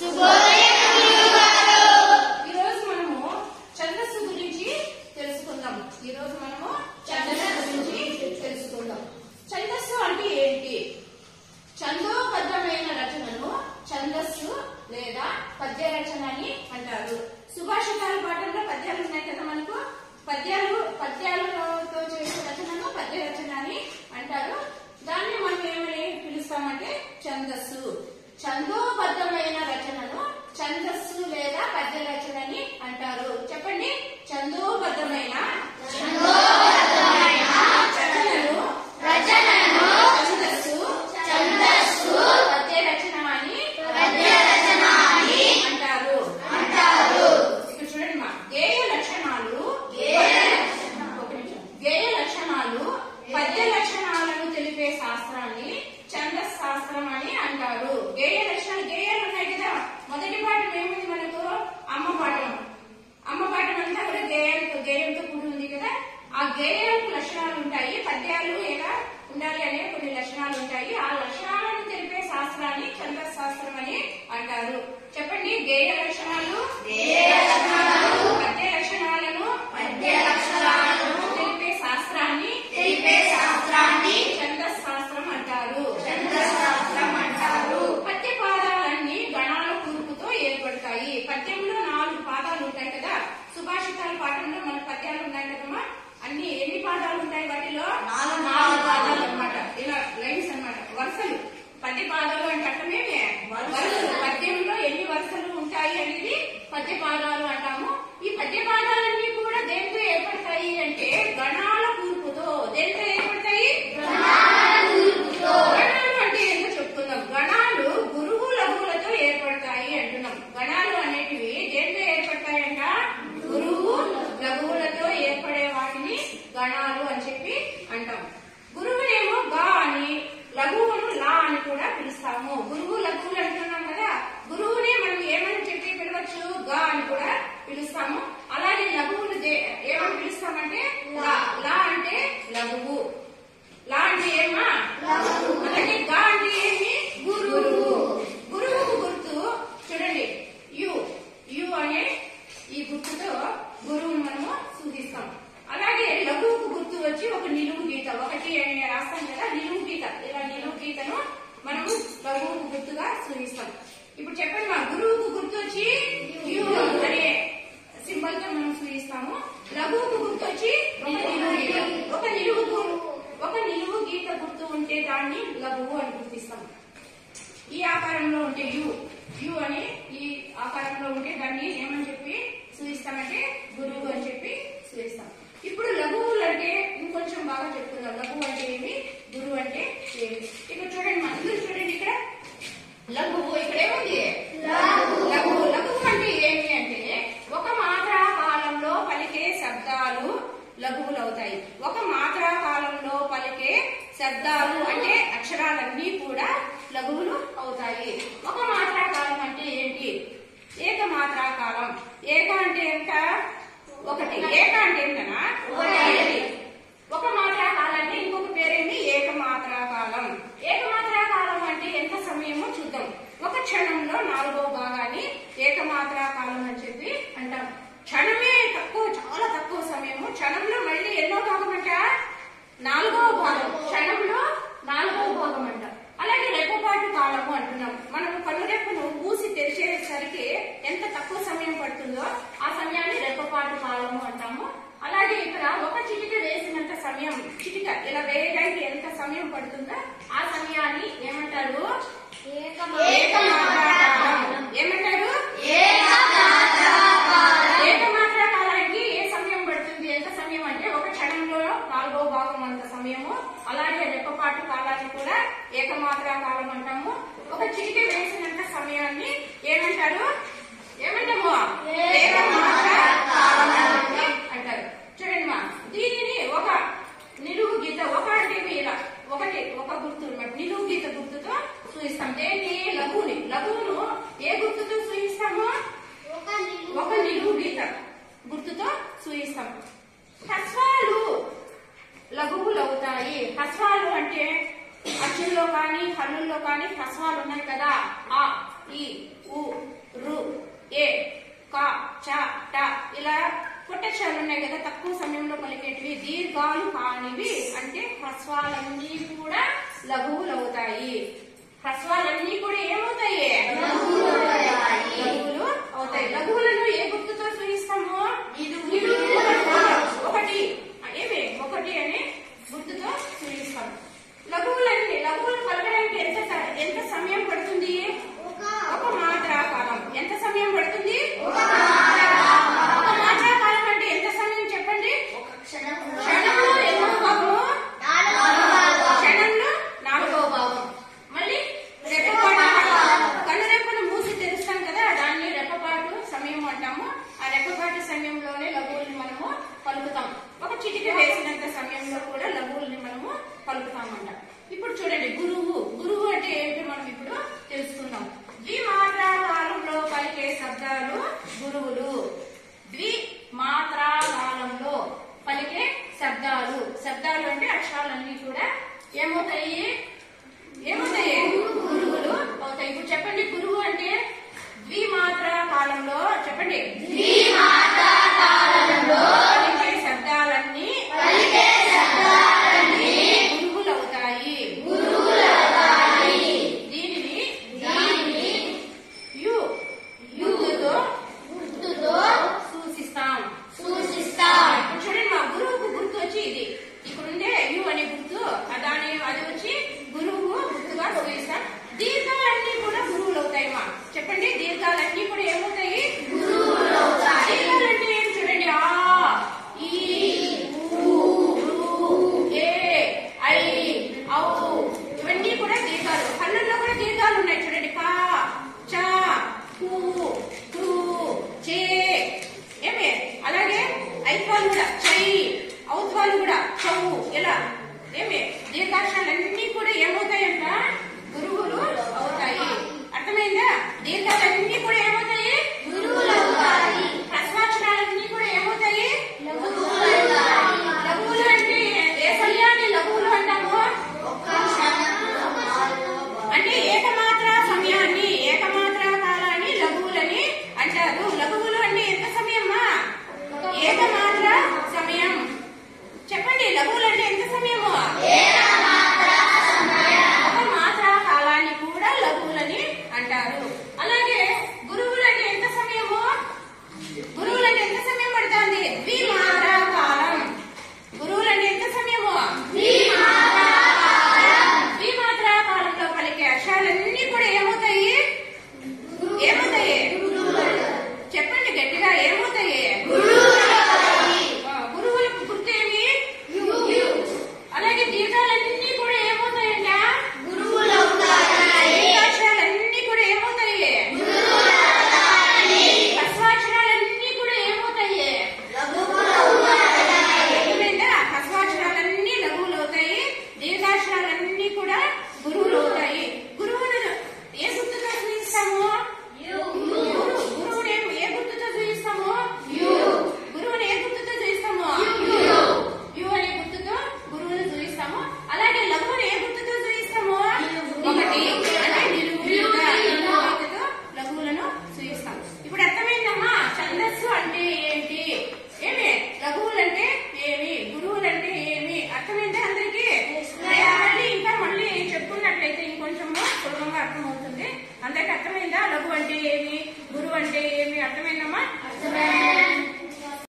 ఈ రోజు మనము ఛందస్సు గురించి తెలుసుకుందాం ఈ రోజు మనము ఛందస్సు గురించి తెలుసుకుందాం ఛందస్సు అంటే ఏంటి ఛందోబద్ధమైన రచనను ఛందస్సు లేదా పద్య రచన అని అంటారు సుభాషితాల పాఠంలో పద్యాలు ఉన్నాయి కదా మనకు పద్యాలు పద్యాలతో చేసే రచనను పద్య రచన అని అంటారు దాన్ని మనం ఏమని పిలుస్తామంటే ఛందస్సు ఛందోబద్ధమైన రచనను ఛందస్సు లేదా పద్య రచన అని అంటారు చెప్పండి ఛందోబద్ధమైన రచనను ఛందస్సు పద్య రచన అని అంటారు ఇక్కడ చూడండి మా గేయ లక్షణాలు ఒక నిమిషం. గేయ లక్షణాలు పద్య లక్షణాలను తెలిపే శాస్త్రాన్ని ఛందస్ శాస్త్రం అని అంటారు గేయ లక్షణాలు గేయాలు ఉన్నాయి కదా మొదటి పాఠం ఏముంది మనకు అమ్మ పాఠం అమ్మ పాఠం అంతా కూడా గేయాలతో గేయంతో కూడి ఉంది కదా ఆ గేయాలకు లక్షణాలు ఉంటాయి పద్యాలు ఎలా ఉండాలి అనే కొన్ని లక్షణాలు ఉంటాయి ఆ లక్షణాలను తెలిపే శాస్త్రాన్ని ఛందస్ శాస్త్రం అని అంటారు చెప్పండి గేయ లక్షణాలు పద్య లక్షణాలను తెలిపే శాస్త్రాన్ని ఛందస్ శాస్త్రం అంటారు పద్య పాదాలన్నీ గణాల కూర్పుతో ఏర్పడతాయి పద్యంలో నాలుగు పాదాలు ఉంటాయి కదా సుభాషితాల పాఠంలో మన పద్యాలు ఉన్నాయి కదమ్మా అన్ని ఎన్ని పాదాలు ఉంటాయి వాటిలో నాలుగు నాలుగు పాదాలు అన్నమాట ఇలా లైన్స్ అన్నమాట వరుసలు పద్య పాదాలు అంటే అర్థమేమి వరుసలు పద్యంలో ఎన్ని వరుసలు ఉంటాయి అనేది పద్య పాదాలు అంటాము ఈ పద్య పాదాలన్నీ కూడా దేంతో ఏర్పడతాయి అంటే గణాల కూర్పుతో దేంతో ఏర్పడతాయి గణాలు అంటే ఏంటో చెప్పుకుందాం గణాలు గురువు లఘువులతో ఏర్పడతాయి అంటున్నాం గణాలు అనేటివి దేంతో ఏర్పడతాయంట గురువు లఘువులతో ఏర్పడే వాటిని గణాలు అని చెప్పి అంటాం గురువునేమో గా అని లఘువును లా అని కూడా పిలుస్తాము గురువు లఘువులు అంటున్నాం కదా గురువునే మనం ఏమని చెప్పి పిలవచ్చు గా అని కూడా పిలుస్తాము అలాగే లఘువులు దే- ఏమని పిలుస్తామంటే లా లా అంటే లఘువు లా అంటే ఏమా అలాగే గా అంటే ఏమి గురువు గురువుకు గుర్తు చూడండి యు యు అనే ఈ గుర్తుతో గురువును మనము సూచిస్తాం అలాగే లఘువుకు గుర్తు వచ్చి ఒక నిలువు గీత ఒకటి అని రాస్తాం కదా నిలువు గీత ఇలా నిలువు గీతను మనము లఘువుకు గుర్తుగా సూచిస్తాం ఇప్పుడు చెప్పండి మా గురువుకు గుర్తు వచ్చి యు అనే సింబల్ తో మనం సూచిస్తాము లఘువుకు గుర్తు వచ్చి ఒక నిలువు గీత ఒక నిలువు గు- ఒక నిలువు గీత గుర్తు ఉంటే దాన్ని లఘువు అని గుర్తిస్తాం ఈ ఆకారంలో ఉంటే యు యు అని ఈ ఆకారంలో ఉంటే దాన్ని ఏమని చెప్పి సూచిస్తామంటే గురువు అని చెప్పి సూచిస్తాం ఇప్పుడు లఘువులు అంటే ఇంకొంచెం బాగా చెప్పుకుందాం లఘువు అంటే ఏమి గురువు అంటే ఏమి ఇక్కడ చూడండి మా అందరూ చూడండి ఇక్కడ లఘువు ఇక్కడ ఏముంది లఘువు లఘువు అంటే ఏమి అంటే ఒక మాత్రా కాలంలో పలికే శబ్దాలు లఘువులు అవుతాయి ఒక మాత్రా కాలంలో పలికే శబ్దాలు అంటే అక్షరాలన్నీ కూడా లఘువులు అవుతాయి ఒక మాత్రా కాలం అంటే ఏంటి ఏక మాత్రా కాలం ఏక అంటే ఎంత ఒకటి ఏక అంటే ఎంతనా ఒకటి ఒక మాత్రా కాలాన్ని ఇంకొక పేరేమి ఏక మాత్రా కాలం ఏక మాత్రా కాలం అంటే ఎంత సమయమో చూద్దాం ఒక క్షణంలో నాలుగో భాగాన్ని ఏకమాత్రా కాలం అని చెప్పి అంటాం క్షణమే తక్కువ చాలా తక్కువ సమయము క్షణంలో మళ్ళీ ఎన్నో భాగం అంట నాలుగో భాగం క్షణంలో నాలుగో భాగం అంట అలాగే రెప్పపాటు కాలము అంటున్నాం మనం కనురెప్పను మూసి తెరిచేసరికి ఎంత తక్కువ సమయం పడుతుందో ఆ సమయాన్ని రెప్పపాటు కాలము అంటాము అలాగే ఇక్కడ ఒక చిటిక వేసినంత సమయం చిటిక ఇలా వేయడానికి ఎంత సమయం పడుతుందో ఆ సమయాన్ని ఏమంటారు ఏకమాత్రా కాలం ఏమంటారు ఏకమాత్రా కాలానికి ఏ సమయం పడుతుంది ఎంత సమయం అంటే ఒక క్షణంలో నాలుగో భాగం అంత సమయము అలాగే రెప్పపాటు కాలాన్ని కూడా ఏకమాత్రా కాలం అంటాము ఒక చిటిక వేసినంత సమయాన్ని ఏమంటారు ఏమంటాము ఏకమాత్రా కాలం అంటారు చూడండి మా దీనిని ఒక నిలువు గీత ఒక అంటే ఇలా ఒకటి ఒక గుర్తు అన్నమాట నిలువు గీత గుర్తుతో సూచిస్తాం దేన్ని లఘువుని లఘువును ఏ గుర్తుతో సూచిస్తాము ఒక నిలువు గీత గుర్తుతో సూచిస్తాం హ్రస్వాలు లఘువులు అవుతాయి హ్రస్వాలు అంటే అచ్చుల్లో కానీ హల్లుల్లో కానీ హ్రస్వాలు ఉన్నాయి కదా ఆ ఈ ఉ ట ఇలా పొట్టక్షరాలు ఉన్నాయి కదా తక్కువ సమయంలో పలికేటివి దీర్ఘాలు కానివి అంటే హ్రస్వాలన్నీ కూడా లఘువులు అవుతాయి హ్రస్వాలన్నీ కూడా ఏమవుతాయి లఘువులు అవుతాయి లఘువులను ఏ గుర్తుతో సూచిస్తాము ఒకటి ఏమి ఒకటి అని గుర్తుతో సూచిస్తాం లఘువులన్నీ లఘువులు పలకడానికి ఎంత స- ఎంత సమయం పడుతుంది ఒక మాత్రా కాలం ఎంత సమయం పడుతుంది ఒక మాత్రా కాలం అంటే ఎంత సమయం చెప్పండి క్షణంలో ఎన్నో భాగము క్షణంలో నాలుగో భాగం మళ్ళీ రెప్పపాటు కనురెప్పను మూసి తెరుస్తాం కదా దాన్ని రెప్పపాటు సమయం అంటాము ఆ రెప్పపాటు సమయంలోనే లఘువుల్ని మనము పలుకుతాం ఒక చిటిక వేసినంత సమయంలో కూడా లఘువుల్ని మనము పలుకుతామంట ఇప్పుడు చూడండి గురువు గురువు అంటే ఏంటో మనం ఇప్పుడు తెలుసుకుందాం ద్విమాత్రా కాలంలో పలికే శబ్దాలు గురువులు ద్వి మాత్రా కాలంలో పలికే శబ్దాలు శబ్దాలు అంటే అక్షరాలన్నీ కూడా ఏమవుతాయి ఏమవుతాయి గురువులు అవుతాయి ఇప్పుడు చెప్పండి గురువు అంటే ద్విమాత్ర కాలంలో చెప్పండి పలికే శబ్దాలన్నీ గురువులు అవుతాయి దీనిని యు యుతో సూచిస్తాం ఇప్పుడు చూడండి మా గురువుకు గుర్తు వచ్చి ఇది ఇక్కడ ఉండే యు అనే గుర్తు ఆ దాని అది వచ్చి గురువు గుర్తుగా చూపిస్తాం దీర్ఘాలన్నీ కూడా గురువులు అవుతాయి మా చెప్పండి దీర్ఘాలన్నీ కూడా ఏమవుతాయి దీర్ఘాలంటే ఏం చూడండి ఆ ఈ ఊ, ఊ, ఏ ఐ ఔ ఇవన్నీ కూడా దీర్ఘాలు కళ్ళల్లో కూడా దీర్ఘాలు ఉన్నాయి చూడండి కా చ కు కు చే ఏమే అలాగే ఐత్వాలు కూడా చై ఔత్వాలు కూడా చౌ ఇలా ఏమే దీర్ఘాక్షరాలన్నీ కూడా ఏమవుతాయంట గురువులు అవుతాయి అర్థమైందా దీర్ఘాలన్నీ కూడా ఏమవుతాయి హ్రస్వాక్షరాలన్నీ కూడా ఏమవుతాయి లఘువులు అంటే ఏ సమయాన్ని లఘువులు అంటాము అంటే ఏకమాత్ర సమయాన్ని ఏకమాత్ర కాలాన్ని లఘువులని అంటారు లఘువులు అంటే ఎంత సమయమ్మా ఏకమాత్ర సమయం చెప్పండి లఘువులు అంటే ఎంత సమయము ఒక మాత్ర కాలాన్ని కూడా లఘువులని అంటారు అలాగే గురువులు అంటే ఎంత సమయము గురువులు అంటే ఎంత సమయం పడుతుంది ద్విమాత్ర కాలం గురువులు అంటే ఎంత సమయము ద్విమాత్ర కాలంలో పలికే అక్షరాలన్నీ కూడా ఏమవుతాయి ఏమవుతాయి చెప్పండి గట్టిగా ఏమవుతాయి ఆ, గురువులకు గుర్తేమి అలాగే దీర్ఘాలన్నీ కూడా ఏమవుతాయంట దీర్ఘాక్షరాలన్నీ కూడా ఏమవుతాయి హస్వాక్షరాలన్నీ కూడా ఏమవుతాయి అర్థమైందా హస్వాక్షరాలన్నీ లఘువులు అవుతాయి దీర్ఘాక్షరాలన్నీ కూడా గురువులు అవుతాయి గురువులను ఏ గుర్తుతో సూచిస్తాము గురు- గురువుని ఏ- ఏ గుర్తుతో సూచిస్తాము గురువుని ఏ గుర్తుతో సూచిస్తాము యు అనే గుర్తుతో గురువుని సూచిస్తాము అలాగే లఘువుని ఏ గుర్తుతో సూచిస్తాము ఒకటి అంటే నిలువుగా నిలువు గుర్తుతో లఘువులను సూచిస్తాం ఇప్పుడు అర్థమైందమ్మా ఛందస్సు అంటే ఏంటి ఏమి లఘువులు అంటే ఏమి గురువులు అంటే ఏమి అర్థమైందా అందరికి మళ్ళీ ఇంకా మళ్ళీ చెప్పుకున్నట్లయితే ఇంకొంచెం సులభంగా అర్థమవుతుంది అందరికి అర్థమైందా లఘు అంటే ఏమి గురువు అంటే ఏమి అర్థమైందమ్మా